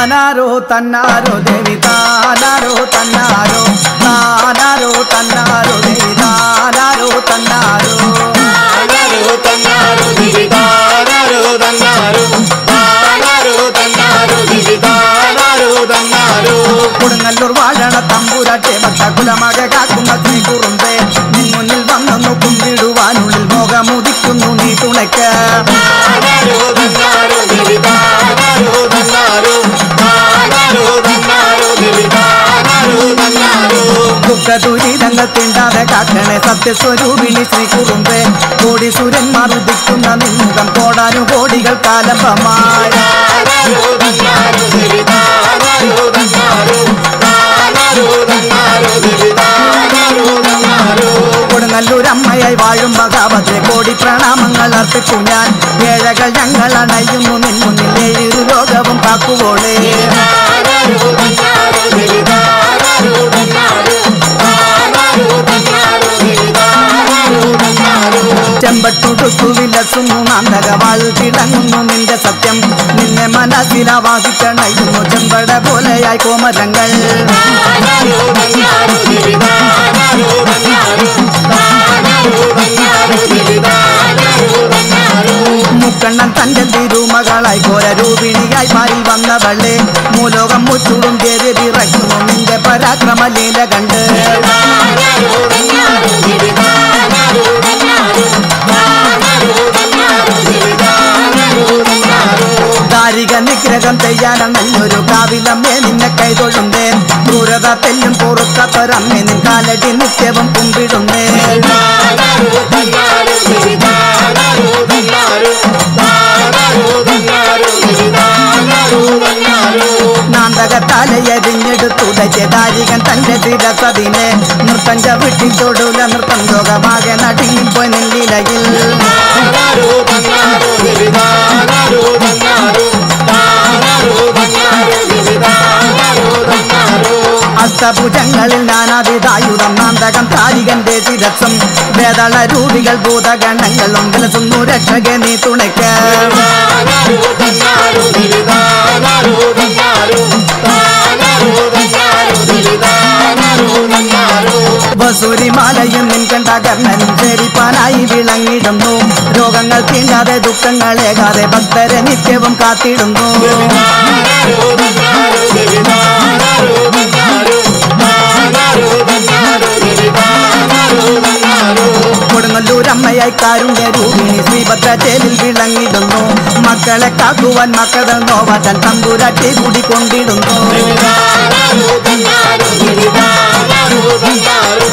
താനാരോ തന്നാരോ ദേവി താനാരോ തന്നാരോ താനാരോ തന്നാരോ ദേവി താനാരോ തന്നാരോ താനാരോ തന്നാരോ ദിവി താനാരോ തന്നാരോ താനാരോ തന്നാരോ ദിവി താനാരോ തന്നാരോ കൊടുങ്ങല്ലൂർ വാഴണ തമ്പുരാട്ടെ ഭക്തകുലമക കാക്കുന്ന ശ്രീ കുറുമ്പേ നിൻ മുന്നിൽ വന്നു കുമ്പിടുവാനുള്ളിൽ മോഹമുദിക്കുന്നു നീ തുണയ്ക്ക് താനാരോ തന്നാരോ ദിവി താനാരോ തന്നാരോ താനാരോ തന്നാരോ ദിവി താനാരോ തന്നാരോ ദുഃഖ ദുരിതങ്ങൾ തിണ്ടാതെ കാക്കണേ സത്യസ്വരൂപിണി ശ്രീ കുറുമ്പേ കോടി സുരന്മാർ ഉദിക്കുന്ന നിൻമുഖം കോടാനു കോടികൾ കാലമ്പമായി താനാരോ തന്നാരോ ദിവി താനാരോ തന്നാരോ താനാരോ തന്നാരോ ദിവി താനാരോ തന്നാരോ കൊടുങ്ങല്ലൂരമ്മയായി വാഴും മഹാഭദ്രെ കോടി പ്രണാമങ്ങൾ അർപ്പിച്ചു ഞാൻ ഏഴകൾ ഞങ്ങൾ അണയുന്നു നിൻ മുന്നിൽ ഏഴു ലോകവും കാക്കുവോളേ താനാരോ തന്നാരോ ദിവി താനാരോ തന്നാരോ താനാരോ തന്നാരോ ദിവി താനാരോ തന്നാരോ ചെമ്പട്ടുടുത്തു വിലസുന്നു നാന്തകവാൾ തിളങ്ങുന്നു നിന്റെ സത്യം നിന്നെ മനസ്സിലാവാഹിക്കണയുന്നു ചെമ്പട പോലെയായി കോമരങ്ങൾ താനാരോ തന്നാരോ ദിവി താനാരോ തന്നാരോ താനാരോ തന്നാരോ ദിവി താനാരോ തന്നാരോ മുക്കണ്ണൻ തന്റെ തിരുമകളായി കോര രൂപിണിയായി മാറി വന്നവളെ മൂലോകം മുച്ചൂടും കേറി വിറയ്ക്കുന്നു നിന്റെ പരാക്രമ ലീല കണ്ട് താനാരോ തന്നാരോ ദിവി താനാരോ തന്നാരോ താനാരോ തന്നാരോ ദിവി താനാരോ തന്നാരോ ദാരിക നിഗ്രഹം ചെയ്യാനൊരു കാവിലമ്മേ നിന്നെ കൈതൊഴുന്നേ ക്രൂരത തെല്ലും പൊറുക്കത്തൊരമ്മേ നിൻ കാലടി നിത്യവും കുമ്പിടുന്നേ താനാരോ തന്നാരോ ദിവി താനാരോ തന്നാരോ താനാരോ തന്നാരോ ദിവി താനാരോ തന്നാരോ നാന്തകത്താലയരിഞ്ഞെടുത്തുടച്ച് ദാരികൻ തന്റെ ശിരസതിനെ നൃത്തം ചവിട്ടിച്ചോടൂല നൃത്തം ലോകമാകെ നടുങ്ങിപ്പോയി നിന്നിലയിൽ താനാരോ തന്നാരോ ദിവി താനാരോ തന്നാരോ താനാരോ തന്നാരോ ദിവി താനാരോ തന്നാരോ അഷ്ടഭുജങ്ങളിൽ നാനാവിധായുധം നാന്തകം താരികന്റെ ശിരസം വേദള രൂപികൾ ഭൂതഗണങ്ങളും വിലസുന്നു രക്ഷകെ നീ തുണയ്ക്ക് താനാരോ തന്നാരോ ദിവി താനാരോ തന്നാരോ താനാരോ തന്നാരോ ദിവി താനാരോ തന്നാരോ വസൂരിമാലയും നിൻകണ്ട കർണനും സേവിപ്പാനായി വിളങ്ങിടുന്നു രോഗങ്ങൾ തീണ്ടാതെ ദുഃഖങ്ങളേകാതെ ഭക്തരെ നിത്യവും കാത്തിടുന്നു താനാരോ തന്നാരോ ദിവി താനാരോ തന്നാരോ താനാരോ തന്നാരോ ദിവി താനാരോ തന്നാരോ കൊടുങ്ങല്ലൂരമ്മയായി കാരുണ്യ രൂപിണി ശ്രീഭദ്ര ചേലിൽ വിളങ്ങിടുന്നു മക്കളെ കാക്കുവാൻ മക്കൾ നോവാറ്റാൻ തമ്പുരാട്ടി കൂടിക്കൊണ്ടിടുന്നു താനാരോ തന്നാരോ ദിവി താനാരോ തന്നാരോ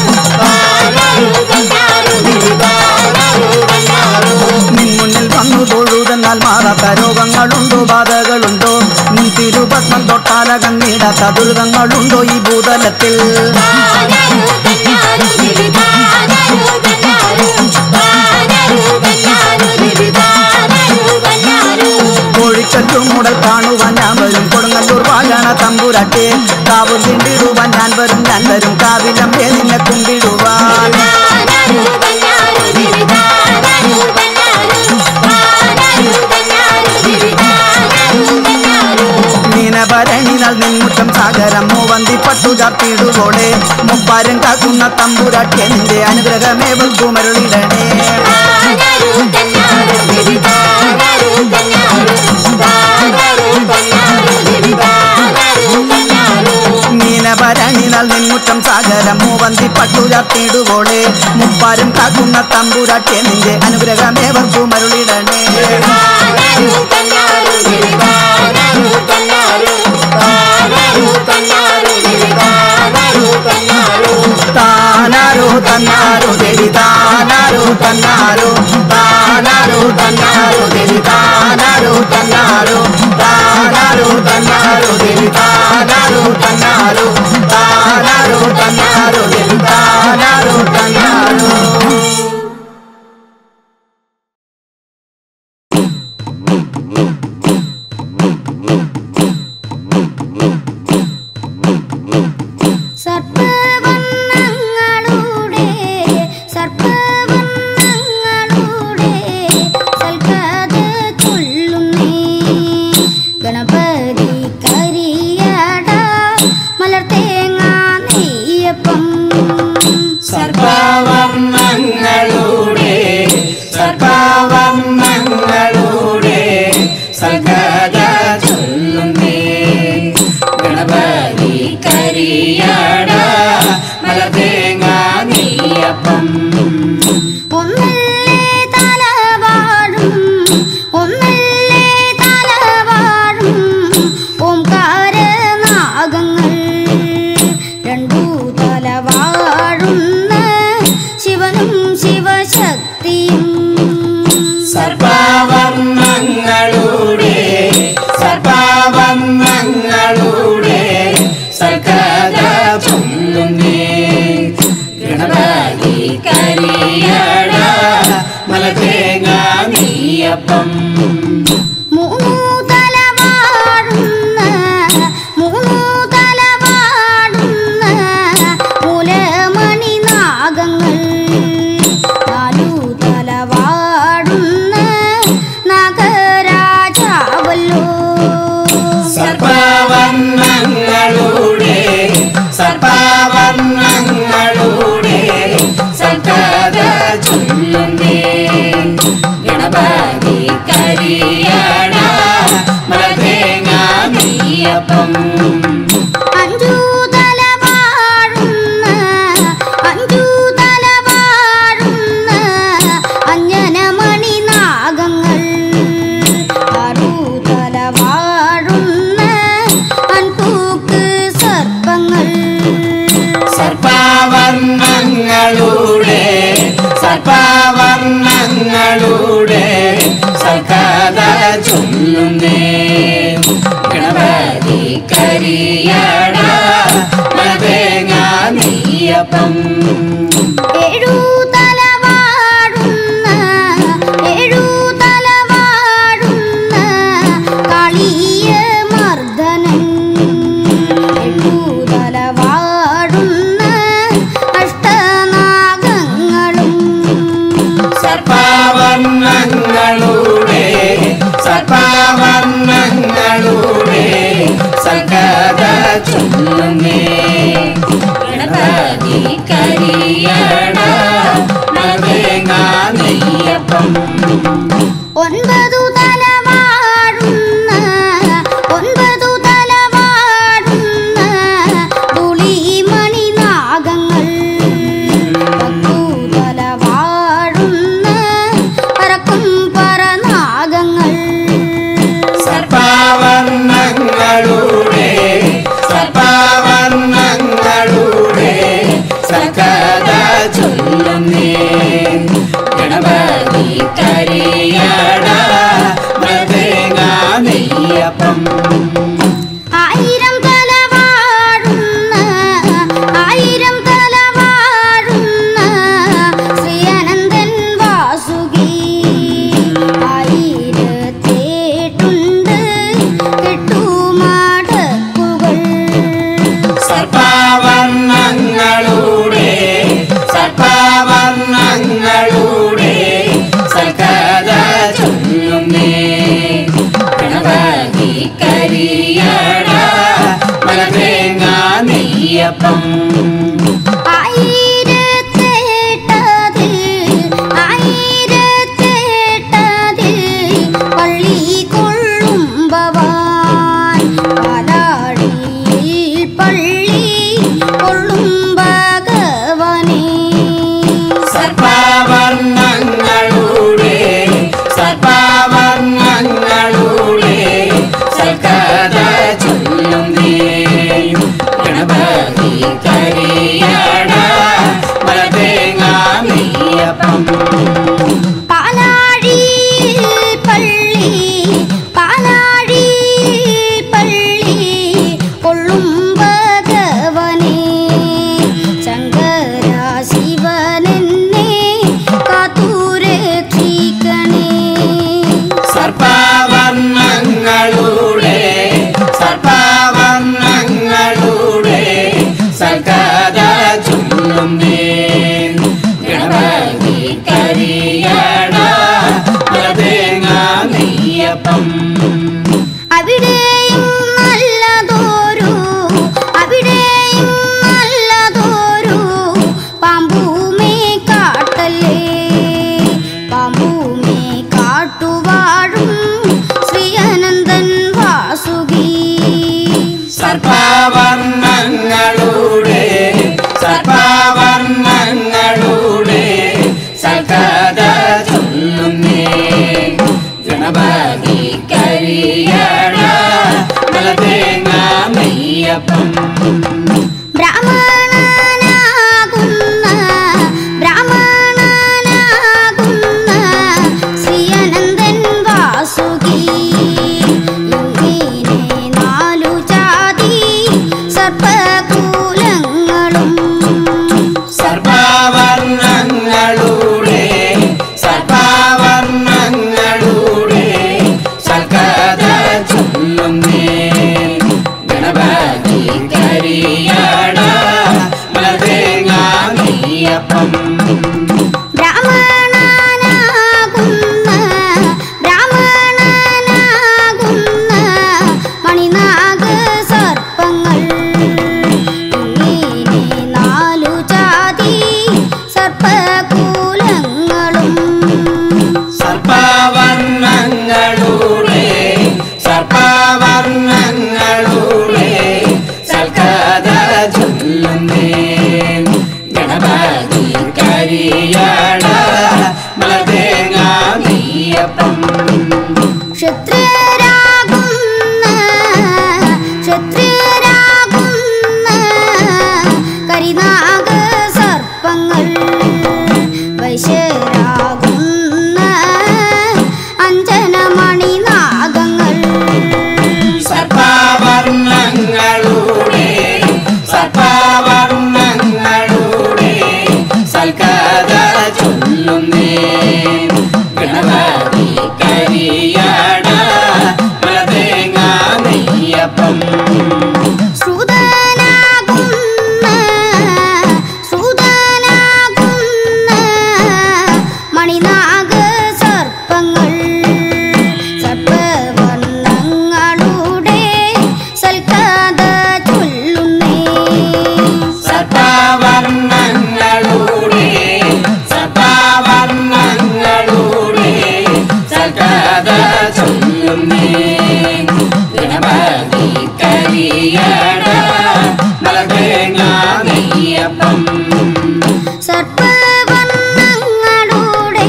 താനാരോ തന്നാരോ ദിവി താനാരോ തന്നാരോ നിൻ മുന്നിൽ വന്നു തൊഴുതെന്നാൽ മാറാത്ത രോഗങ്ങളുണ്ടോ ബാധകളുണ്ടോ നിൻ തിരുപത്മം തൊട്ടാലകം നീടാത്ത ദുരിതങ്ങളുണ്ടോ ഈ ഭൂതലത്തിൽ താനാരോ തന്നാരോ ദിവി താനാരോ തന്നാരോ താനാരോ തന്നാരോ ദിവി താനാരോ തന്നാരോ കോഴിക്കല്ലും മുടൽ കാണുവാൻ ഞാൻ വരും കൊടുങ്ങല്ലൂർ വാഴാണ തമ്പുരാട്ടെ കാവ് തിണ്ടിടുവാൻ ഞാൻ വരും ഞാൻ വരും കാവിലമ്മേ നിന്നെ കുമ്പിടുവാൻ താനാരോ തന്നാരോ ദിവി താനാരോ തന്നാരോ താനാരോ തന്നാരോ ദിവി താനാരോ തന്നാരോ മീനഭരണിനാൽ നിൻമുറ്റം സാഗരം മൂവന്തി പട്ടു ചാർത്തിടുവോടെ മുപ്പാരൻ കാക്കുന്ന തമ്പുരാട്ടെ നിന്റെ അനുഗ്രഹമേ കുമരുളിടണേ താനാരോ തന്നാരോ ദിവി താനാരോ തന്നാരോ താനാരോ തന്നാരോ ദിവി താനാരോ തന്നാരോ മീനഭരണിനാൽ നിൻമുറ്റം സാഗരം മൂവന്തി പട്ടു ചാർത്തിടുവോടെ മുപ്പാരും കാക്കുന്ന തമ്പുരാട്ടെ നിന്റെ അനുഗ്രഹമേ കുമരുളിടണേ താനാരോ തന്നാരോ ദിവി താനാരോ തന്നാരോ താനാരോ തന്നാരോ ദിവി താനാരോ തന്നാരോ താനാരോ തന്നാരോ ദേവി താനാരോ തന്നാരോ താനാരോ തന്നാരോ ദേവി താനാരോ തന്നാരോ താനാരോ തന്നാരോ ദേവി താനാരോ തന്നാരോ താനാരോ തന്നാരോ ദേവി താനാരോ തന്നാരോ സർപ്പവർണ്ണങ്ങളുടെ സർപ്പവർണ്ണങ്ങളുടെ സൽക്കഥ ചൊല്ലുന്നേ ഗണപതി കരി ഒന്നല്ലേ തലവാഴും ഓംകാരനാഗങ്ങൾ രണ്ടു തലവാഴുന്ന ശിവനും ശിവശക്തിയും സർപ്പവർണ്ണങ്ങളുടെ സർപ്പവർണ്ണങ്ങളുടെ സൽക്കഥ ചൊല്ലുന്നേ ഗണപതി കരിയട മലതേങ്ങ നീയപ്പം മൂന്നു തലവാഴുന്ന മൂന്നു തലവാഴുന്ന മൂലമണി നാഗങ്ങൾ നാലു തലവാഴുന്ന നാഗരാജാവല്ലോ സർപ്പവർണ്ണങ്ങളുടെ സർപ്പവർണ്ണങ്ങളുടെ സൽക്കഥ ചൊല്ലുന്നേ ഗണപതി കരിയട മലതേങ്ങ നീയപ്പം അഞ്ചു തലവാഴുന്ന അഞ്ചു തലവാഴുന്ന അഞ്ജനമണി നാഗങ്ങൾ ആറു തലവാഴുന്ന അൻപൂക്ക് സർപ്പങ്ങൾ സർപ്പവർണ്ണങ്ങളുടെ സർപ്പവർണ്ണങ്ങളുടെ സൽക്കഥ ചൊല്ലുന്നേ ഗണപതി കരിയട മലതേങ്ങ നീയപ്പം ഏഴു തലവാഴുന്ന ഏഴു തലവാഴുന്ന കാളിയ മർദ്ദനൻ എട്ടു തലവാഴുന്ന അഷ്ടനാഗങ്ങളും സർപ്പവർണ്ണങ്ങളുടെ സർപ്പവർണ്ണങ്ങളുടെ സൽക്കഥ ചൊല്ലുന്നേ ഗണപതി കരിയട മലതേങ്ങ നെയ്യപ്പം ഒൻപതു തലവാഴുന്ന ഒൻപതു തലവാഴുന്ന തുളിമണി നാഗങ്ങൾ പത്തു തലവാഴുന്ന പറക്കും പറനാഗങ്ങൾ സർപ്പവർണ്ണങ്ങളുടെ സർപ്പവർണ്ണങ്ങളുടെ സൽക്കഥ ചൊല്ലുന്നേ ഗണപതി കരിയട മൃതേങ്ങ നെയ്യപ്പം ആയിരം തലവാഴുന്ന ആയിരം തലവാഴുന്ന ശ്രീ അനന്തൻ വാസുകി ആയിരത്തേട്ടുണ്ട് കെട്ടുമാടക്കുകൾ സർപ്പവർണ്ണങ്ങളുടെ സർപ്പവർണ്ണങ്ങളുടെ സൽക്കഥ ചൊല്ലുന്നേ ഗണപതി കരിയട മലതേങ്ങ നെയ്യപ്പം ആയിരത്തേട്ടതിൽ ആയിരത്തേട്ടതിൽ പള്ളി കൊള്ളും ഭവാൻ പാലാഴിയിൽ പള്ളി കൊള്ളും ഭഗവനേ സർപ്പവർണ്ണങ്ങളുടെ സർപ്പവർണ്ണങ്ങളുടെ സൽക്കഥ ചൊല്ലുന്നേ ഗണപതി കരിയട മലതേങ്ങ നെയ്യപ്പം പാലാഴിയിൽ പള്ളി പാലാഴിയിൽ പള്ളി കൊള്ളും ഭഗവനേ ശങ്കര ശിവനെന്നെ കാത്തുരക്ഷിക്കണേ സർപ്പവർണ്ണങ്ങളുടെ സർപ്പവർണ്ണങ്ങളുടെ സൽക്കഥ ചൊല്ലുന്നേ ഗണപതി കരിയട മലതേങ്ങ നെയ്യപ്പം അവിടെയും നല്ലതോരു അവിടെയും നല്ലതോരു പാമ്പൂമേ കാട്ടല്ലേ പാമ്പൂമേ കാട്ടുവാഴും ശ്രീ അനന്തൻ വാസുകി സർപ്പവർണ്ണങ്ങളുടെ സർപ്പവർണ്ണങ്ങളുടെ സൽക്കഥ ചൊല്ലുന്നേ ഗണപതി ക്ഷത്രിയരാകുന്ന ക്ഷത്രിയരാകുന്ന കരിനാഗ സർപ്പങ്ങൾ വൈശ്യരാകുന്ന അഞ്ജനമണി നാഗങ്ങൾ സർപ്പവർണ്ണങ്ങളുടെ സർപ്പവർണ്ണങ്ങളുടെ സൽക്കഥ ചൊല്ലുന്നേ ഗണപതി കരിയാട മലതേങ്ങ നെയ്യപ്പം ശ്രുതനാകുന്ന ശ്രുതനാകുന്ന മണിനാഗ സർപ്പങ്ങൾ സർപ്പവർണ്ണങ്ങളുടെ സൽക്കഥ ചൊല്ലുന്നേ സർപ്പവർണ്ണങ്ങളുടെ സർപ്പവർണ്ണങ്ങളുടെ സൽക്കഥ ചൊല്ലുന്നേ ഗണപതി കരിയട മലതേങ്ങ നെയ്യപ്പം സർപ്പവർണ്ണങ്ങളുടെ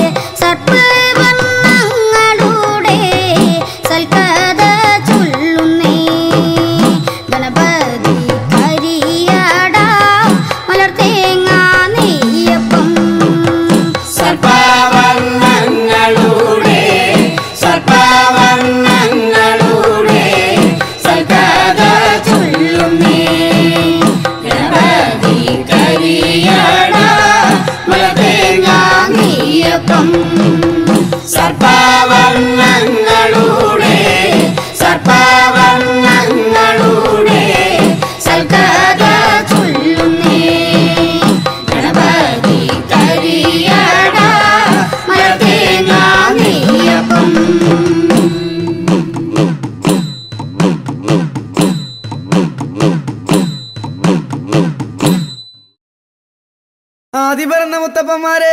സർപ്പവർണ്ണങ്ങളുടെ സൽക്കഥ ചൊല്ലുന്നേ ഗണപതി കരിയട മലർത്തേങ്ങ നെയ്യപ്പം സർപ്പവർണ്ണങ്ങളുടെ സർപ്പവർണ്ണങ്ങളുടെ സൽക്കഥ ചൊല്ലുന്നേ ഗണപതി കരിയട മലതേങ്ങ നെയ്യപ്പം സർപ്പവർണ്ണങ്ങളുടെ സർപ്പവർണ്ണങ്ങളുടെ സൽക്കഥ ചൊല്ലുന്നേ ഗണപതി കരിയട മലതേങ്ങ നെയ്യപ്പം ആദി പറഞ്ഞ മുത്തപ്പന്മാരെ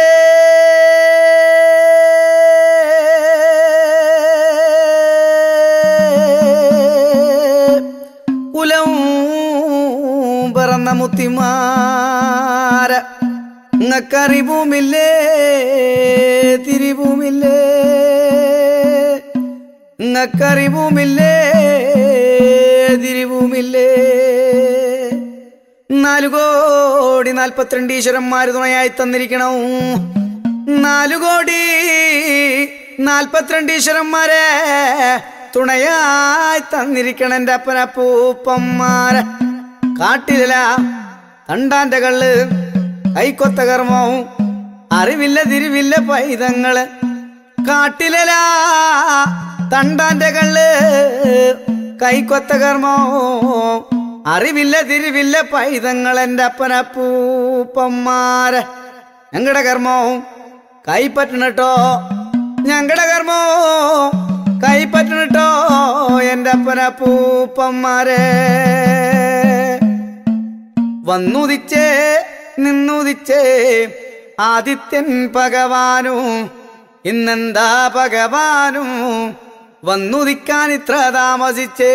കുലവും പറന്ന മുത്തിമാര ഇങ്ങക്കറിവുമില്ലേ തിരിവുമില്ലേ ഇങ്ങക്കറിവുമില്ലേ തിരിവുമില്ലേ നാലു കോടി നാൽപ്പത്തിരണ്ട് ഈശ്വരന്മാര് തുണയായി തന്നിരിക്കണം നാലു കോടി നാൽപ്പത്തിരണ്ട് ഈശ്വരന്മാരെ തുണയായി തന്നിരിക്കണം എൻ്റെ അപ്പനപ്പൂപ്പന്മാരെ കാട്ടില തണ്ടാന്റെ കള്ള് കൈക്കൊത്ത കർമ്മവും അറിവില്ല തിരിവില്ല പൈതങ്ങള് കാട്ടിലല തണ്ടാന്റെ കള്ള് കൈക്കൊത്ത കർമ്മവും അറിവില്ല തിരിവില്ല പൈതങ്ങൾ എൻ്റെ അപ്പനപ്പൂപ്പന്മാരെ ഞങ്ങളുടെ കർമ്മവും കൈപ്പറ്റണട്ടോ ഞങ്ങളുടെ കർമ്മവും കൈപ്പറ്റണട്ടോ എൻ്റെ അപ്പനപ്പൂപ്പന്മാരെ വന്നുദിച്ചേ നിന്നുദിച്ചേ ആദിത്യൻ ഭഗവാനും ഇന്നെന്താ ഭഗവാനും വന്നുദിക്കാൻ ഇത്ര താമസിച്ചേ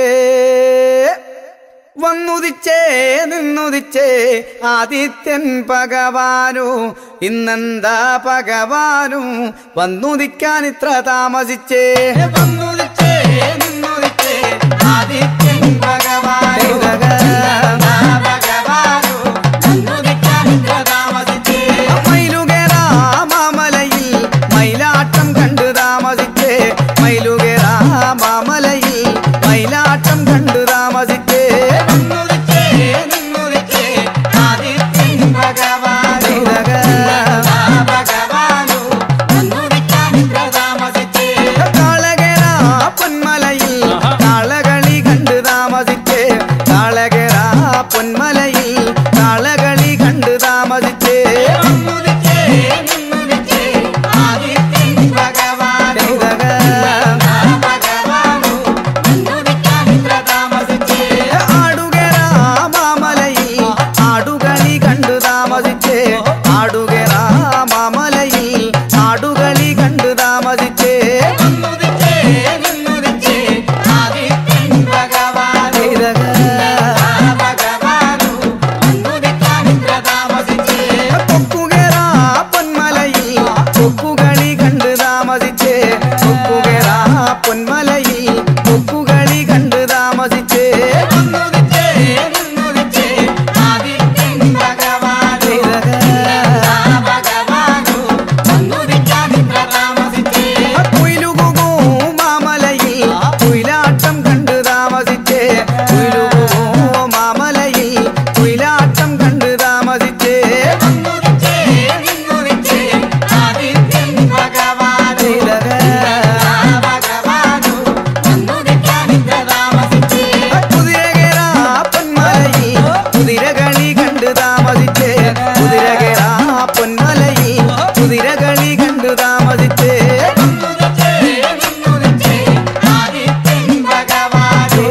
വന്നുദിച്ചേ നിന്നുദിച്ചേ ആദിത്യൻ ഭഗവാനു ഇന്നെന്താ ഭഗവാനു വന്നുദിക്കാൻ ഇത്ര താമസിച്ചേ വന്നുദിച്ചേ നിന്നുദിച്ചേ ആദിത്യൻ ഭഗവാനു ഇന്നെന്താ ഭഗവാനു വന്നുദിക്കാൻ ഇത്ര താമസിച്ചേ മയിലുകേറാമലയിൽ മയിലാട്ടം കണ്ടു താമസിച്ചേ മയിലുകേറാമലയിൽ മയിലാട്ടം കണ്ടു താമസിച്ചേ കാളകേറ പൊന്മലയിൽ കാളകളി കണ്ടു താമസിച്ചേ കാളകേറ പൊന്മലയിൽ കാളകളി കണ്ടു താമസിച്ചേ പൊന്മലയിൽ കൊക്കുകളി കണ്ട് താമസിച്ചേ ഒന്നുദിച്ചേ നിന്നുദിച്ചേ ആദിത്യൻ ഭഗവാനു ആ ഭഗവാനു ഒന്നുദിക്കാൻ ഇത്ര താമസിച്ചേ കുയിലുകുകൂ മാമലയിൽ കുയിലാട്ടം കണ്ട് താമസിച്ചേ കുയിലുകുകൂ മാമലയിൽ കുയിലാട്ടം കണ്ട് താമസിച്ചേ ഒന്നുദിച്ചേ നിന്നുദിച്ചേ ആദിത്യൻ ഭഗവാനു ആ ഭഗവാനു ഒന്നുദിക്കാൻ ഇത്ര താമസിച്ചേ കുതിരകേറ പൊന്മലയിൽ കുതിരകളി കണ്ട് താമസിച്ചേ കുതിരകേറ പൊന്മലയിൽ കുതിരകളി കണ്ട് താമസിച്ചേ ഒന്നുദിച്ചേ നിന്നുദിച്ചേ ആദിത്യൻ ഭഗവാനു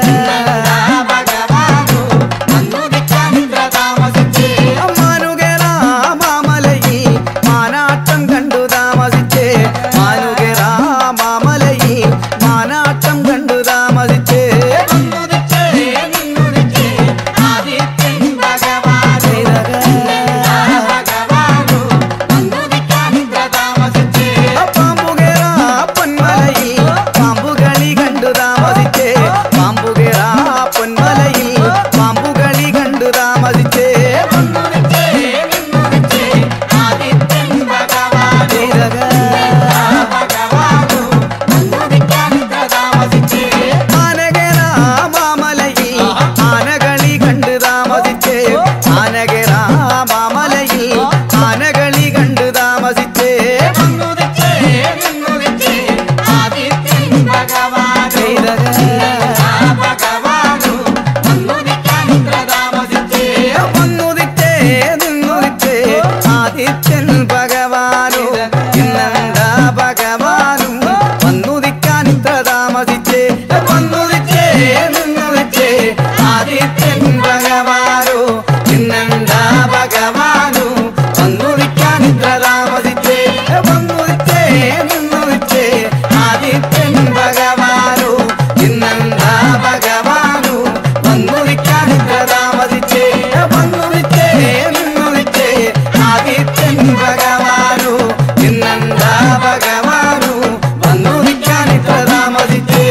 ആ ഭഗവാനു ഒന്നുദിക്കാൻ ഇത്ര താമസിച്ചേ മാനുകേറ മാമലയിൽ മാനാട്ടം കണ്ടു താമസിച്ചേ മാനുകേറ മാമലയിൽ മാനാട്ടം കണ്ടു താമസിച്ചേ ഒന്നുദിച്ചേ നിന്നുദിച്ചേ ആദിത്യൻ ഭഗവാനു ആ ഭഗവാനു ഒന്നുദിക്കാൻ ഇത്ര താമസിച്ചേ പാമ്പുകേറ പൊന്മലയിൽ പാമ്പുകളി കണ്ടു താമസിച്ചേ പാമ്പുകേറ പൊന്മലയിൽ പാമ്പുകളി കണ്ടു താമസിച്ചേ ഒന്നുദിച്ചേ നിന്നുദിച്ചേ ആദിത്യൻ ഭഗവാനു ആ ഭഗവാനു ഒന്നുദിക്കാൻ ഇത്ര താമസിച്ചേ ആനകേറ മാമലയിൽ ആനകളി കണ്ട് താമസിച്ചേ ആനകേറ മാമലയിൽ ആനകളി കണ്ട് താമസിച്ചേ ഒന്നുദിച്ചേ നിന്നുദിച്ചേ ആദിത്യൻ ഭഗവാനു ആ ഭഗവാനു ഒന്നുദിക്കാൻ ഇത്ര താമസിച്ചേ വന്നുദിച്ചേ നിന്നുദിച്ചേ ആദിത്യൻ ഭഗവാനു ഇന്നെന്താ ഭഗവാനും വന്നുദിക്കാൻ ഇത്ര താമസിച്ചേ വന്നുദിച്ചേ നിന്നുദിച്ചേ ആദിത്യൻ ഭഗവാനു ഇന്നെന്താ ഭഗവാനു വന്നുദിക്കാൻ ഇത്ര താമസിച്ചേ വന്നുദിച്ചേ നിന്നുദിച്ചേ ആദിത്യൻ ഭഗവാനു ഇന്നെന്താ ഭഗവാനു വന്നുദിക്കാൻ ഇത്ര താമസിച്ചേ വന്നുദിച്ചേ നിന്നുദിച്ചേ ആദിത്യൻ ഭഗവാനു ഇന്നെന്താ ഭഗവാനു വന്നുദിക്കാൻ ഇത്ര താമസിച്ചേ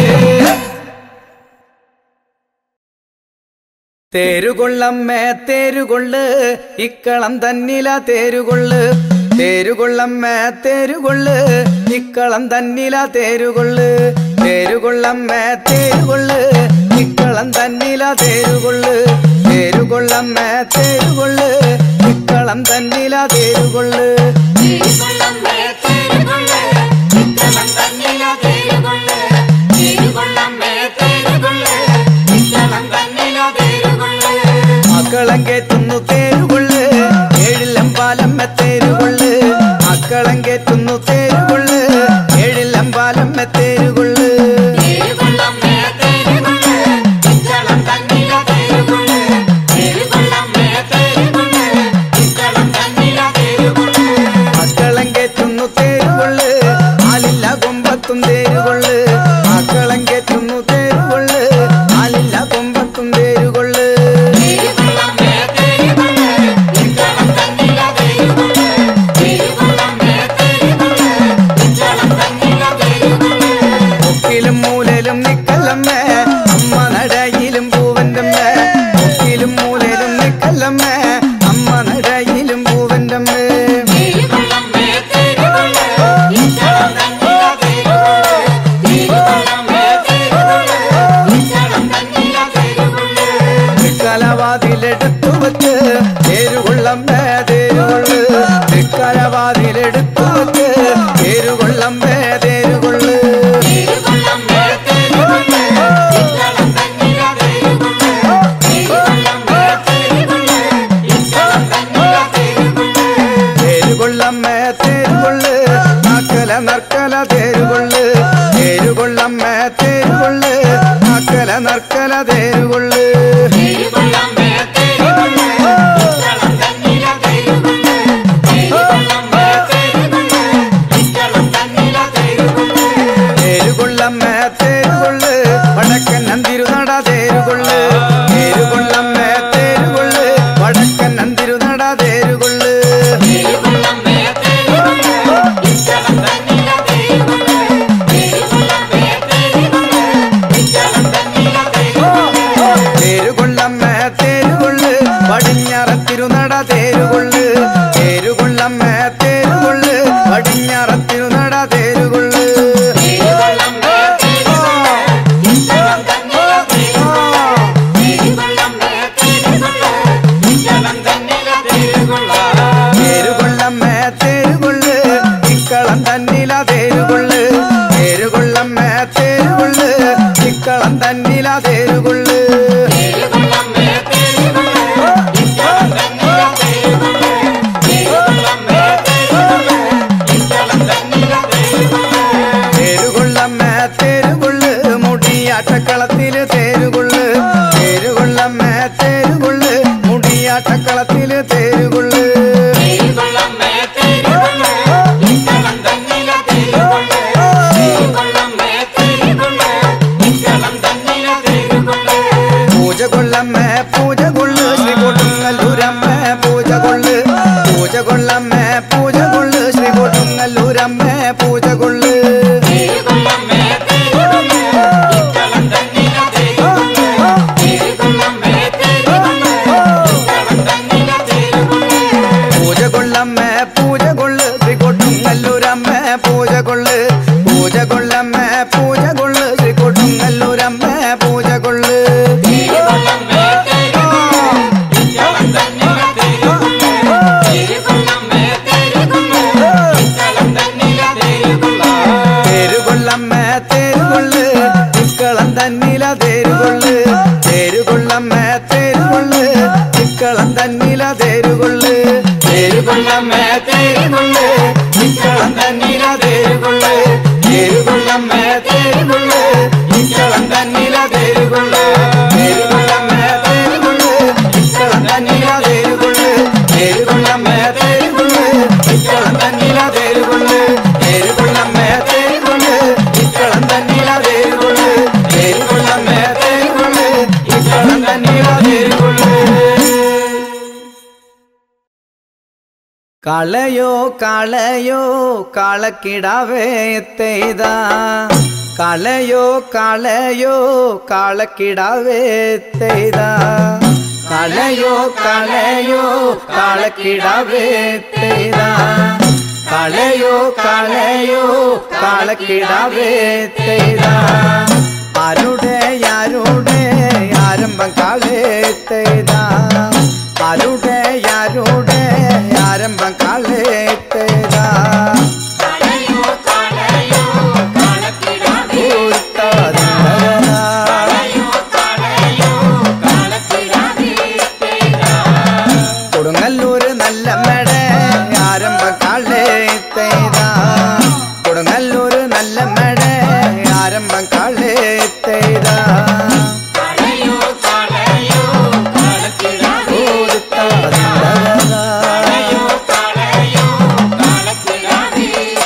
തേരുകൊള്ളമ്മേ തേരുകൊള്ള് ഇക്കളം തന്നില തേരുകൊള്ള് തേരുകൊള്ളമ്മേ തേരുകൊള്ള് ഇക്കളം തന്നില തേരുകൊള്ള് തേരുകൊള്ളമ്മേ തേരുകൊള്ള് ഇക്കളം തന്നില തേരുകൊള്ള് തേരുകൊള്ളമ്മേ തേരുകൊള്ള് ഇക്കളം തന്നില തേരുകൊള്ള് തിരുകൊള്ളമ്മേ തിരുകൊള്ള് ഇത്തളം തന്നില തിരുകൊള്ള് തിരുകൊള്ളമ്മേ തിരുകൊള്ള് ഇത്തളം തന്നില തിരുകൊള്ള് മക്കളെ കേറ്റുന്നു തേരുകൊള്ള് ഏഴിലം പാലമ്മ തേരുകൊള്ള് മക്കളെ കേറ്റുന്നു തേരുകൊള്ള് ഏഴിലം പാലമ്മ തേരുകൊള്ള് തിരുകൊള്ളമ്മേ തിരുകൊള്ള് ഇത്തളം തന്നില തിരുകൊള്ള് തിരുകൊള്ളമ്മേ തിരുകൊള്ള് ഇത്തളം തന്നില തിരുകൊള്ള് മക്കളെ കേറ്റുന്നു തേരുകൊള്ള് ആലില്ല കൊമ്പത്തും തേരുകൊള്ള് മക്കളെ കേറ്റുന്നു തേരുകൊള്ള് ആലില്ല കൊമ്പത്തും തേരുകൊള്ള് തിരുകൊള്ളമ്മേ തിരുകൊള്ള് ഇത്തളം തന്നില തിരുകൊള്ള് തിരുകൊള്ളമ്മേ തിരുകൊള്ള് ഇത്തളം തന്നില തിരുകൊള്ള് മുക്കിലും മൂലയിലും നിക്കല്ലമ്മേ അമ്മ നടയിലും പൂവൻ്റമ്മേ മുക്കിലും മൂലയിലും നിക്കല്ലമ്മേ അമ്മ നടയിലും പൂവൻ്റമ്മേ തിരുകൊള്ളമ്മേ തിരുകൊള്ള് ഇത്തളം തന്നില തിരുകൊള്ള് തിരുകൊള്ളമ്മേ തിരുകൊള്ള് ഇത്തളം തന്നില തിരുകൊള്ള് തൃക്കലവാതിലെടുത്തു വെച്ച് തേരുകൊള്ളമ്മേ തേരുകൊള്ള് തൃക്കലവാതിലെടുത്തു വെച്ച് തേരുകൊള്ളമ്മേ തേരുകൊള്ള് തിരുകൊള്ളമ്മേ തിരുകൊള്ള് ഇത്തളം തന്നില തിരുകൊള്ള് തിരുകൊള്ളമ്മേ തിരുകൊള്ള് ഇത്തളം തന്നില തിരുകൊള്ള് തേരുകൊള്ളമ്മേ തേരുകൊള്ള് നാക്കല നർക്കല തേരുകൊള്ള് തേരുകൊള്ളമ്മേ തേരുകൊള്ള് നാക്കല നർക്കല തേരുകൊള്ള് തിരുകൊള്ളമ്മേ തിരുകൊള്ള് ഇത്തളം തന്നില തിരുകൊള്ള് തിരുകൊള്ളമ്മേ തിരുകൊള്ള് ഇത്തളം തന്നില തിരുകൊള്ള് തേരുകൊള്ളമ്മേ തേരുകൊള്ള് വടക്കൻ നന്തിരുനട തേരുകൊള്ള് തേരുകൊള്ളമ്മേ തേരുകൊള്ള് വടക്കൻ നന്തിരുനട തേരുകൊള്ള് തിരുകൊള്ളമ്മേ തിരുകൊള്ള് ഇത്തളം തന്നില തിരുകൊള്ള് തിരുകൊള്ളമ്മേ തേരുകൊള്ള് തിക്കളം തന്നില തേരുകൊള്ള് തേരുകൊള്ളമ്മേ തേരുകൊള്ള് തിക്കളം തന്നില തേരുകൊള്ള് തേരുകൊള്ളമ്മേ തേരുകൊള്ള് തിക്കളം തന്നില തേരുകൊള്ള് തേരുകൊള്ളമ്മേ തേരുകൊള്ള് തിക്കളം തന്നില തേരുകൊള്ള് തേരുകൊള്ളമ്മേ തേരുകൊള്ള് തിക്കളം തന്നില തേരുകൊള്ള് തേരുകൊള്ളമ്മേ തേരുകൊള്ള് തിക്കളം തന്നില തേരുകൊള്ള് തേരുകൊള്ളമ്മേ തേരുകൊള്ള് തിക്കളം തന്നില തേരുകൊള്ള് തേരുകൊള്ളമ്മേ തേരുകൊള്ള് തിക്കളം തന്നില തേരുകൊള്ള് കളയോ കളയോ കാളക്കിടാവേ തെയ്ത കളയോ കളയോ കാളക്കിടാവേ തെയ്ത കളയോ കളയോ കാളക്കിടാവേ തെയ്ത കളയോ കളയോ കാളക്കിടാവേ തെയ്ത ആരുടെ ആരുടെ ആരംഭം കാളേ തെയ്ത ആരുടെ ആരുടെ ആരംഭം കാളേ തെയ്ത കളയോ കളയോ കാളക്കിടാവേ കളയോ കളയോ കാളക്കിടാവേ കൊടുങ്ങല്ലൂര് നല്ല മെട ആരംഭം കാളേ തെയ്ത കൊടുങ്ങല്ലൂര് നല്ല മെട ആരംഭം കാളേ തെയ്ത കളയോ കളയോ കാളക്കിടാവേ കളയോ കളയോ കാളക്കിടാവേ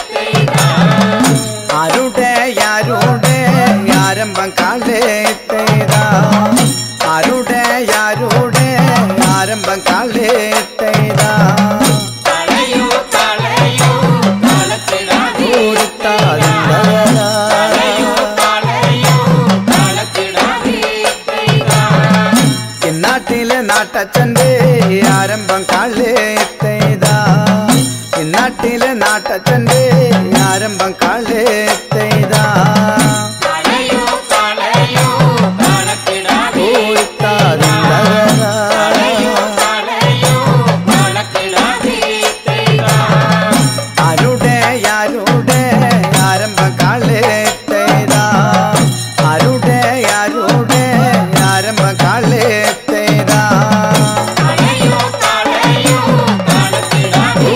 ആരുടെ ആരുടെ ആരംഭം കാളേ തെയ്ത ആരുടെ ആരുടെ ആരംഭം കാളേ തെയ്ത കളയോ കളയോ കാളക്കിടാവേ കളയോ കളയോ കാളക്കിടാവേ ഇന്നാട്ടിലെ നാട്ടച്ഛന്റെ ആരംഭം കാളേ തെയ്ത ഇന്നാട്ടിലെ നാട്ടച്ഛന്റെ ആരംഭം കാളേ തെയ്ത കളയോ കളയോ കാളക്കിടാവേ കളയോ കളയോ കാളക്കിടാവേ ആരുടെ ആരുടെ ആരംഭം കാളേ തെയ്ത ആരുടെ ആരുടെ ആരംഭം കാളേ തെയ്ത കളയോ കളയോ കാളക്കിടാവേ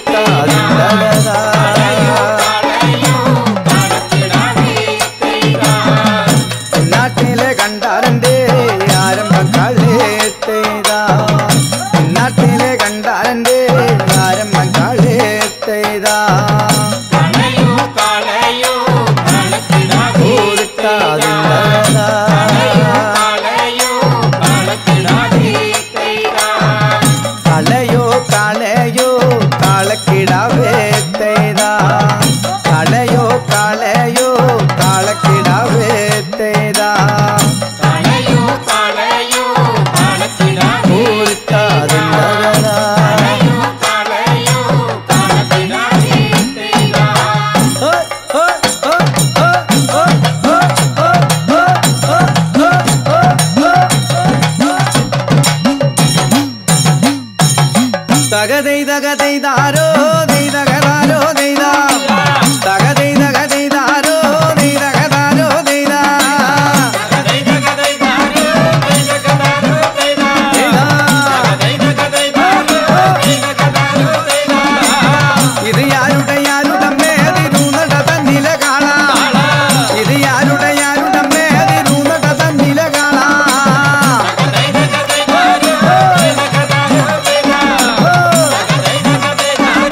കളയോ കളയോ കാളക്കിടാവേ നാട്ടിലെ കണ്ടാരന്റെ ആരംഭം കാളേ തെയ്ത നാട്ടിലെ കണ്ടാരന്റെ ആരംഭം കാളേ തെയ്ത കളയോ കളയോ കാളക്കിടാവേ കളയോ കളയോ കാളക്കിടാവേ കളയോ കളയോ കാളക്കിടാവേ തെയ്ത കളയോ കളയോ കാളക്കിടാവേ തെയ്ത കളയോ കളയോ കാളക്കിടാവേ കളയോ കളയോ കാളക്കിടാവേ തകതെയ്തകതെയ്താരോ ദൈതകതാരോ ദൈത തകതെയ്തകതെയ്താരോ ദൈതകതാരോ ദൈത ഇത് യാരുടെ യാരുടെ മേതിരൂന്നട തന്നില കാണാ ഇത് യാരുടെ യാരുടെ മേതിരൂന്നട തന്നില കാണാ കളയോ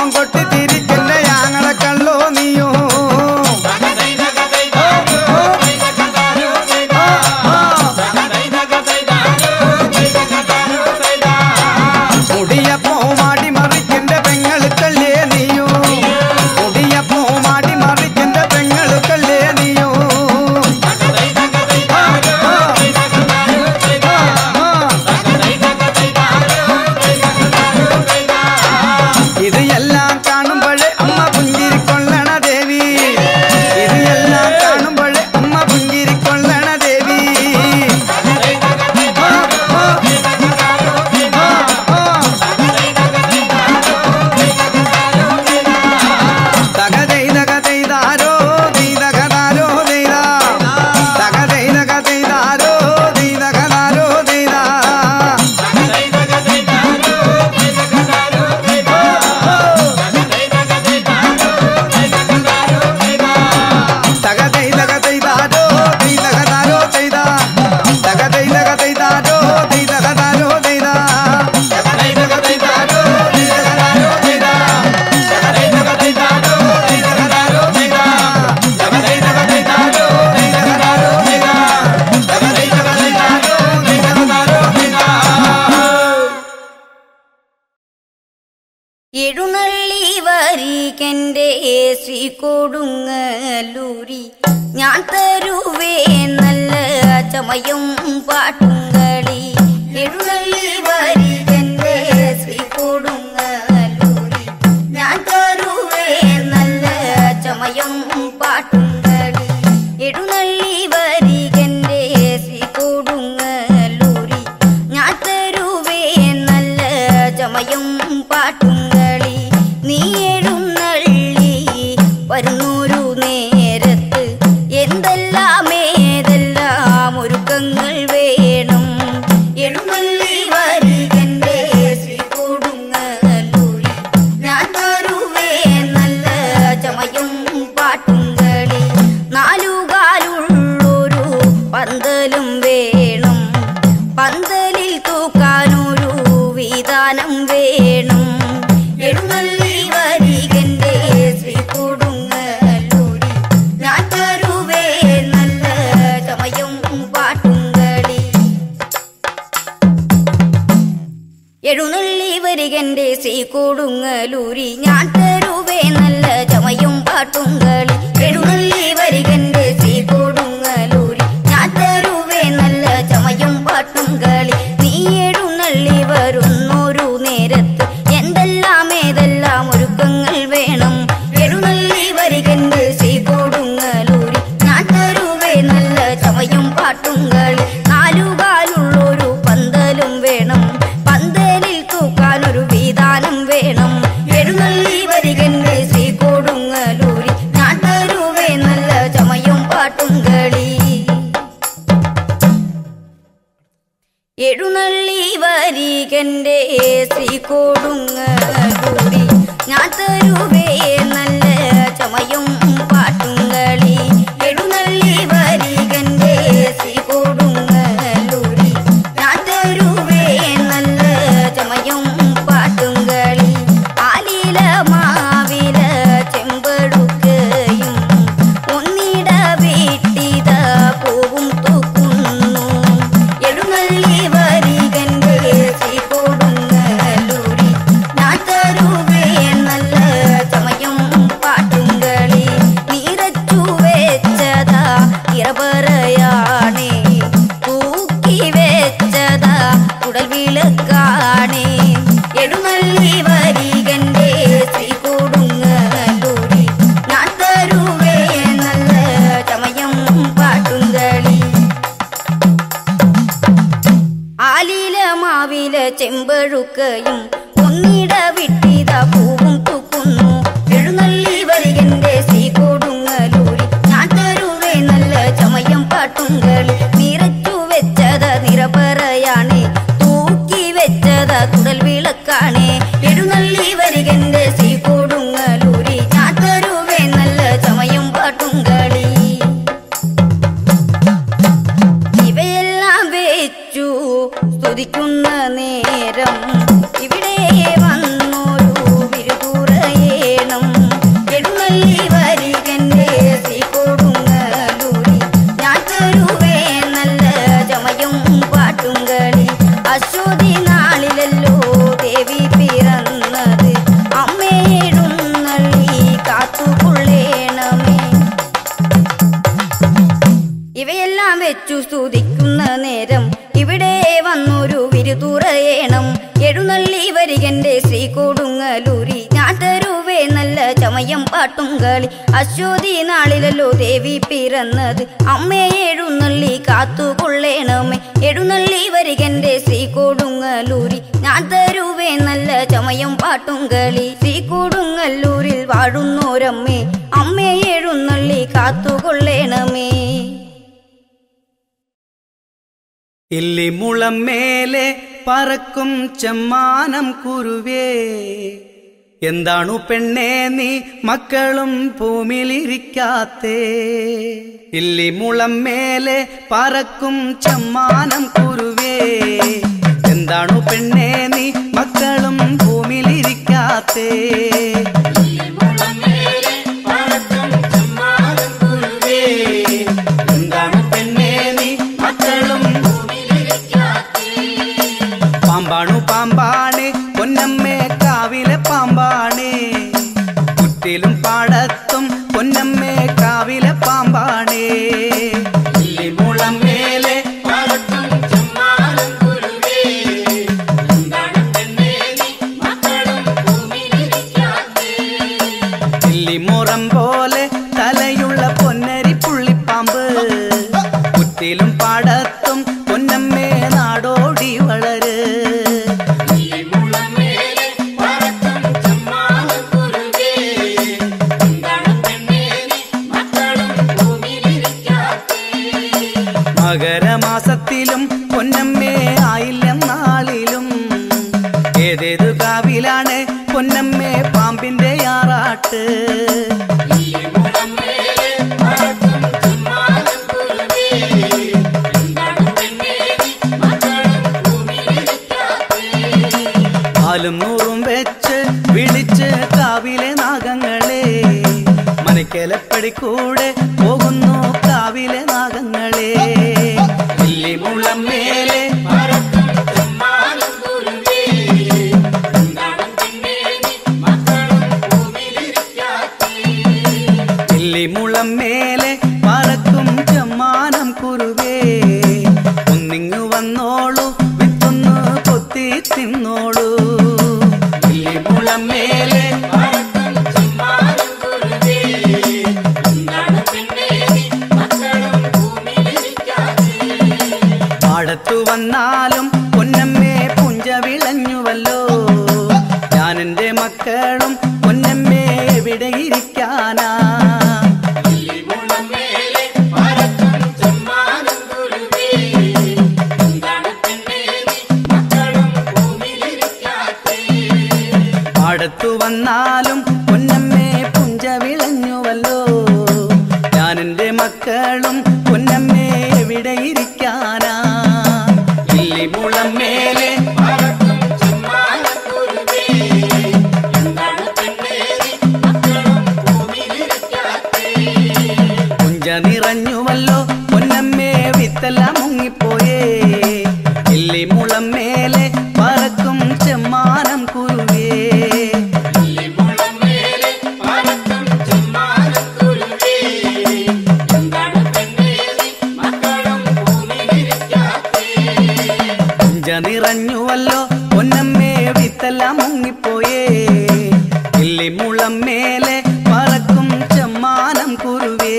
മോൻ കൊട്ടി തിരിക്കന്റെ യാങ്ങളെ കള്ളോ നീയോ മുടിയപ്പോ മാടി മറിക്കന്റെ പെങ്ങളുക്കല്ലേ നീയോ മുടിയപ്പോ മാടി മറിക്കന്റെ പെങ്ങളുക്കല്ലേ നീയോ ആ, ആ, ആ, ആ. ഇത് എല്ലാം കാണുമ്പോഴേ അമ്മ പുഞ്ചിരിക്കൊള്ളണ ദേവി ഇത് എല്ലാം കാണുമ്പോഴേ അമ്മ പുഞ്ചിരിക്കൊള്ളണ ദേവി ആ, ആ, ആ, ആ. തകതൈതക തൈതാരോ ദൈതകതാരോ ദൈതാ തകതൈതക തൈതാരോ ദൈതകതാരോ ദൈതാ തകതൈതക തൈതാരോ ദൈതകതാരോ ദൈതാ തകതൈതക തൈതാരോ ദൈതകതാരോ ദൈതാ തകതൈതക തൈതാരോ ദൈതകതാരോ ദൈതാ തകതൈതക തൈതാരോ ദൈതകതാരോ ദൈതാ തകതൈതക തൈതാരോ ദൈതകതാരോ ദൈതാ തകതൈതക തൈതാരോ ദൈതകതാരോ ദൈതാ എഴുന്നള്ളി വരികന്റെ ശ്രീ കൊടുങ്ങല്ലൂരി ഞാൻ തരുവേ നല്ല ചമയും പാട്ടും കളി എഴുന്നള്ളി വരികന്റെ ശ്രീ കൊടുങ്ങല്ലൂരി ഞാൻ തരുവേ നല്ല ചമയും പാട്ടും കളി എഴുന്നള്ളി വരികന്റെ ശ്രീ കൊടുങ്ങല്ലൂരി ഞാൻ തരുവേ നല്ല ചമയും പാട്ടും കളി നീ എഴുന്നള്ളി വരുന്നൊരു നേരത്ത് എന്തെല്ലാം ഏതെല്ലാം ഒരുക്കങ്ങൾ വേണം എഴുന്നള്ളി വരികന്റെ ശ്രീ കൊടുങ്ങല്ലൂരി ഞാൻ തരുവേ നല്ല ചമയും പാട്ടും കളി നാലുകാലുള്ളൊരു പന്തലും വേണം പന്തലിൽ തൂക്കാനൊരു വിധാനം വേണം എഴുന്നള്ളി വരികന്റെ ശ്രീ കൊടുങ്ങല്ലൂരി ഞാൻ തരുവേ നല്ല ചമയും പാട്ടും കളി എഴുന്നള്ളി വരികന്റെ ശ്രീ കൊടുങ്ങലൂരി ഞാൻ തരുവേ നല്ല ചമയും പാട്ടും കളി എഴുന്നള്ളി വരികന്റെ ശ്രീ കൊടുങ്ങലൂരി ഞാൻ തരുവേ നല്ല ചമയും പാട്ടും കളി നീ എഴുന്നള്ളി വരുന്നൊരു നേരത്ത് എന്തെല്ലാം ഏതെല്ലാം ഒരുക്കങ്ങൾ വേണം എഴുന്നള്ളി വരികന്റെ ശ്രീ കൊടുങ്ങലൂരി ഞാൻ തരുവേ നല്ല ചമയും പാട്ടും കളി നാലുകാലുള്ളൊരു പന്തലും വേണം പന്തലിൽ തൂക്കാനൊരു വിധാനം വേണം എഴുന്നള്ളി വരികന്റെ ശ്രീ കൊടുങ്ങലൂരി ഞാൻ തരുവേ നല്ല ചമയും പാട്ടും കളി എഴുന്നള്ളി വരികന്റെ ശ്രീ കൊടുങ്ങലൂരി ഞാൻ തരുവേ നല്ല ചമയും പാട്ടും കളി എഴുന്നള്ളി വരികന്റെ ശ്രീ കൊടുങ്ങലൂരി ഞാൻ തരുവേ നല്ല ചമയും പാട്ടും കളി ആലില മാവില ചെമ്പടുക്കയും ഒന്നിട വീട്ടിത പൂവും തൂക്കുന്നു എഴുന്നള്ളി വരികന്റെ ശ്രീ കൊടുങ്ങലൂരി ഞാൻ തരുവേ നല്ല ചമയും പാട്ടും കളി നിറച്ചു വെച്ചതാ ഇറപറയാണേ തൂക്കി വെച്ചതാ കുടൽ വിളക്കാണേ എഴുന്നള്ളി വരികന്റെ ശ്രീ കൊടുങ്ങലൂരി ഞാൻ തരുവേ നല്ല ചമയം പാട്ടും കളി ആലില മാവില ചെമ്പഴുക്കയും ഒന്നിട വിട്ടിത പൂവും തൂക്കുന്നു എഴുന്നള്ളി വരികന്റെ ശ്രീ കൊടുങ്ങലൂരി ഞാൻ തരുവേ നല്ല ചമയം പാട്ടും കളി നിറച്ചു വെച്ചത് നിറപറയാണ് തൂക്കി വെച്ചത് കുടൽ വിളക്കാണ് എഴുന്നള്ളി വരികന്റെ ശ്രീ കൊടുങ്ങലൂരി ഞാൻ തരുവേ നല്ല ചമയം പാട്ടും കളി ഇവയെല്ലാം വെച്ചു സ്തുതിക്കുന്ന നേരം ഇവിടെ വന്നൊരു വിരുതുറയ വെച്ചു സ്തുതിക്കുന്ന നേരം ഇവിടെ വന്നൊരു വിരുതുറയേണം എഴുന്നള്ളി വരികന്റെ ശ്രീ കൊടുങ്ങലൂരി ഞാട്ടരുവേ നല്ല ചമയം പാട്ടും കളി അശ്വതി നാളിലല്ലോ ദേവി പിറന്നത് അമ്മയെ എഴുന്നള്ളി കാത്തുകൊള്ളേണമേ എഴുന്നള്ളി വരികന്റെ ശ്രീ കൊടുങ്ങലൂരി ഞാട്ടരുവേ നല്ല ചമയം പാട്ടും കളി ശ്രീ കൊടുങ്ങല്ലൂരിൽ വാഴുന്നോരമ്മേ അമ്മയെ എഴുന്നള്ളി കാത്തുകൊള്ളേണമേ ഇല്ലിമുളം മേലെ പറക്കും ചെമ്മാനം കുരുവേ എന്താണു പെണ്ണേ നീ മക്കളും ഭൂമിയിലിരിക്കാത്തേ ഇല്ലിമുളം മേലെ പറക്കും ചെമ്മാനം കുരുവേ എന്താണു പെണ്ണേ നീ മക്കളും ഭൂമിയിലിരിക്കാത്തേ എന്താണ് പെണ്ണേ നീ മക്കളും പാമ്പാണു പാമ്പാണ് പൊന്നമ്മേ കാവിലെ പാമ്പാണ് കുറ്റിലും പാടത്തും പൊന്നമ്മേ കാവിലെ പാമ്പാണ് ഇല്ലിമുളം മേലെ ഇല്ലിമുറം പോലെ തലയുള്ള പൊന്നരി പുള്ളിപ്പാമ്പ് കുറ്റിലും പാടത്തും പൊന്നമ്മേ നാടോടി വളര് മകരമാസത്തിലും പൊന്നമ്മേ ആയില്യം നാളിലും ഏതേതു കാവിലാണ് പൊന്നമ്മേ പാമ്പിന്റെ ആറാട്ട് പാലും നൂറും വെച്ച് വിളിച്ച് കാവിലെ നാഗങ്ങളെ മനക്കലപ്പടി കൂടെ പോകുന്നു കാവിലെ നാഗങ്ങളെ ഇല്ലിമുളം മേലെ ഇല്ലിമുളം മേലെ പറക്കും ചെമ്മാനം കുറുവേ ഒന്നിങ്ങു വന്നോളൂ വിത്തൊന്ന് കൊത്തി തിന്നോളൂ ഇല്ലിമുളം മേലെ പാടത്തു വന്നാലും പൊന്നമ്മേ പുഞ്ച വിളഞ്ഞുവല്ലോ ഞാൻ എൻ്റെ മക്കളും പൊന്നമ്മേ എവിടെ ഇരിക്കാനാ പാടത്തു വന്നാലും പൊന്നമ്മേ പുഞ്ച വിളഞ്ഞുവല്ലോ ഞാൻ എൻ്റെ മക്കളും പൊന്നമ്മേ എവിടെ ഇരിക്കാനാ ഇല്ലിമുളം മേലെ പുഞ്ച നിറഞ്ഞുവല്ലോ പൊന്നമ്മേ വിത്തെല്ലാം മുങ്ങിപ്പോയേ ഇല്ലിമുളം മേലെ പറക്കും ചെമ്മാനം കുരുവേ പുഞ്ച നിറഞ്ഞുവല്ലോ പൊന്നമ്മേ വിത്തെല്ലാം മുങ്ങിപ്പോയേ ഇല്ലിമുളം മേലെ പറക്കും ചെമ്മാനം കുരുവേ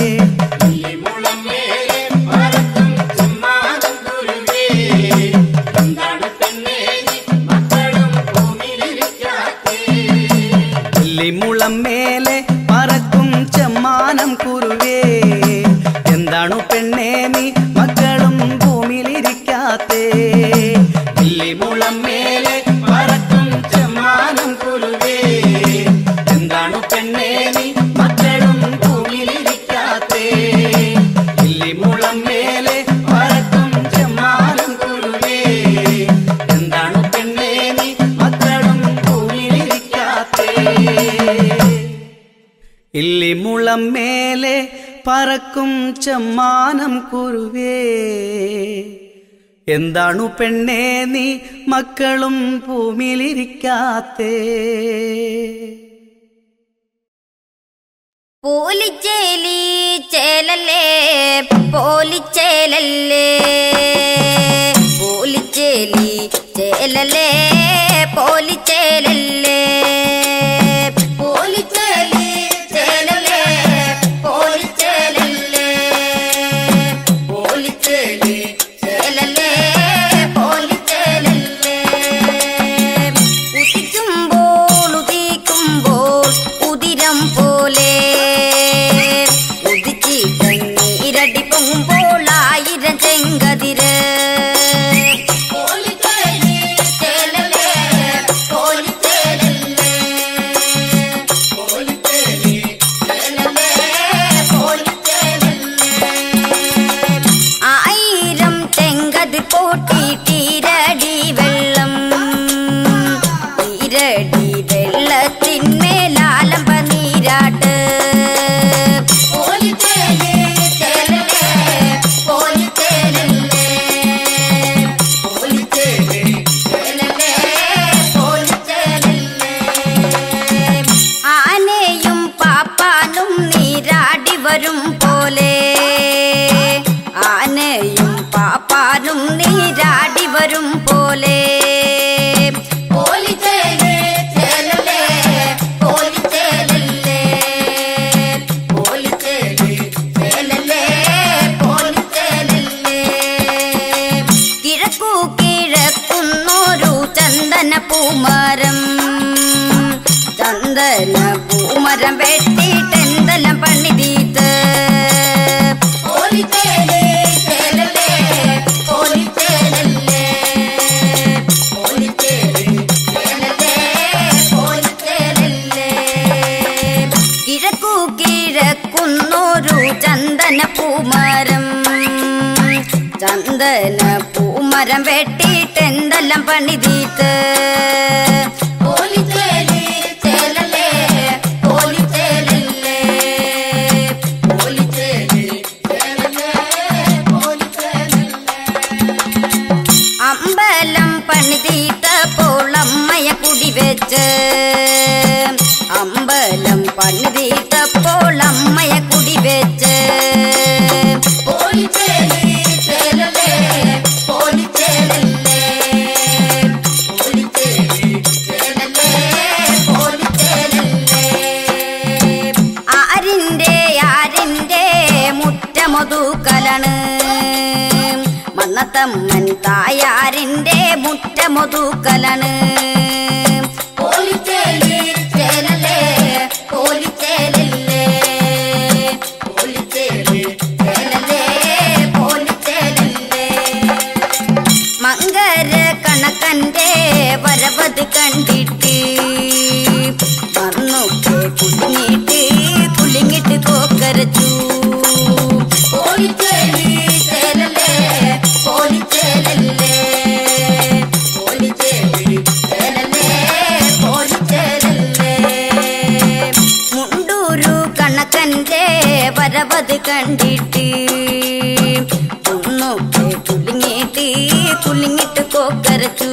ഇല്ലിമുളം മേലെ പറക്കും ചെമ്മാനം കുരുവേ എന്താണു പെണ്ണേ നീ മക്കളും ഭൂമിയിലിരിക്കാത്തേ ഇല്ലിമുളം മേലെ പറക്കും ചെമ്മാനം കുരുവേ എന്താണ് പെണ്ണേ നീ മക്കളും ഭൂമിയിലിരിക്കാത്തേ ഇല്ലിമുളം മേലെ പറക്കും ചെമ്മാനം കുരുവേ എന്താണ് പെണ്ണേ നീ മക്കളും ഭൂമിയിലിരിക്കാത്തേ ഇല്ലിമുളം മേലെ പറക്കും ചെമ്മാനം കുരുവേ എന്താണു പെണ്ണേ നീ മക്കളും ഭൂമിയിലിരിക്കാത്തേ പൂലിച്ചേലി ചേലല്ലേ പോലിച്ചേലല്ലേ പോലിച്ചേലി ചേലല്ലേ പോലിച്ചേലല്ലേ പോലിച്ചേലി ചേലല്ലേ പോലിച്ചേലല്ലേ പോലിച്ചേലി ചേലല്ലേ പോലിച്ചേലല്ലേ ഉദിക്കുമ്പോൾ ഉദിക്കുമ്പോൾ ഉദിരം പോലെ ഉദിച്ചിട്ട് നീരടി പൊങ്ങുമ്പോൾ ആയിരം ചെങ്കതിര് ആയിരം ചെങ്കത് പൊട്ടിയിരടി വെള്ളം നീരടി വെള്ളത്തിന്മേലാലമ്പ നീരാട്ട് ആനയും പാപ്പാനും നീരാടി വരും പോലെ ആനയും പാപ്പാനും നീരാടി വരും പോലെ കിഴക്കു കിഴക്കുന്നൊരു ചന്ദന പൂമരം ചന്ദന പൂമരം വെട്ടിട്ടെന്തെല്ലാം പണിതീത്ത് കിഴക്കു കിഴക്കുന്നൊരു ചന്ദന പൂമരം ചന്ദന പൂമരം വെട്ടിട്ടെന്തെല്ലാം പണിതീത്ത് അമ്പലം പണിതീട്ടപ്പോൾ അമ്മയെ കുടിവെച്ച് അമ്പലം പണിതീട്ടപ്പോൾ അമ്മയെ കുടിവെച്ച് ആരിന്റെ ആരിന്റെ മുറ്റമൊതുക്കലാണ് മന്നത്തമ്മൻ തായാരിന്റെ മുറ്റമൊതുക്കലാണ് മങ്കര കണക്കന്റെ വരവത് കണ്ടിട്ട് മറന്നൊക്കെ കുടുങ്ങിട്ട് കുലുങ്ങിട്ട് കോക്കരച്ചു മുണ്ടൂരു കണക്കന്റെ വരവത് കണ്ടിട്ട് ഒന്നൊക്കെ കുലുങ്ങിട്ട് കുലുങ്ങിട്ട് കോക്കരച്ചു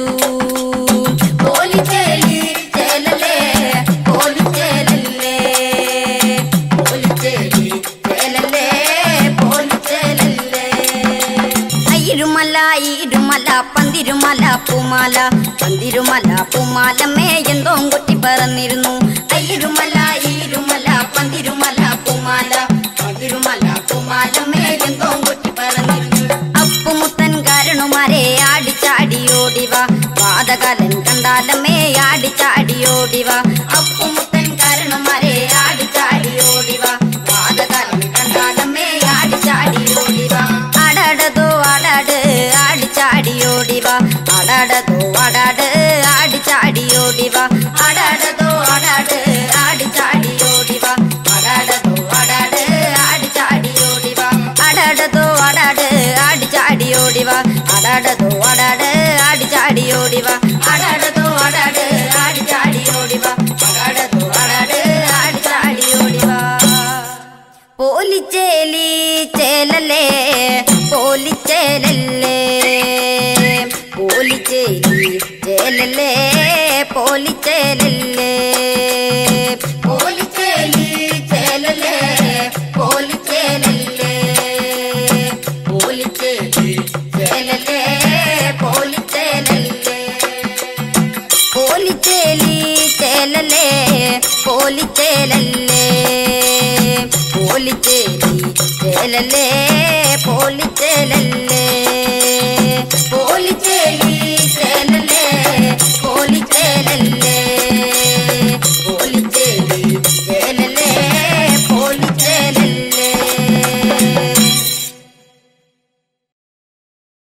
ഇരുമല ഇരുമല പന്തിരുമല പൂമാല പന്തിരുമല പൂമാല മേയന്തോ കൊട്ടി പറന്നിരുന്നു അയ്യിരുമല ഇരുമല പന്തിരുമല പൂമാല പന്തിരുമല പൂമാല മേയന്തോ കൊട്ടി പറന്നിരുന്നു അപ്പുമുത്തൻ കാരണുമാരെ ആടിച്ചാടി ഓടിവ വാദകാലൻ കണ്ടാലമേ ആടിച്ചാടി ഓടിവ അപ്പുമുത്തൻ കാരണുമാരെ ആടിച്ചാടി ഓടിവ വാദകാലൻ കണ്ടാലമേ ആടിച്ചാടി ഓടിവ അടടതോ അടട് ആടിച്ചാടി ഓടിവ അടടതോ അടട് ആടിച്ചാടി ഓടിവ അടടതോ അടട് ആടി പോലിച്ചേലല്ലേ പോലിച്ചേലി ചേലല്ലേ പോലിച്ചേലല്ലേ പോലിച്ചേലി ചേല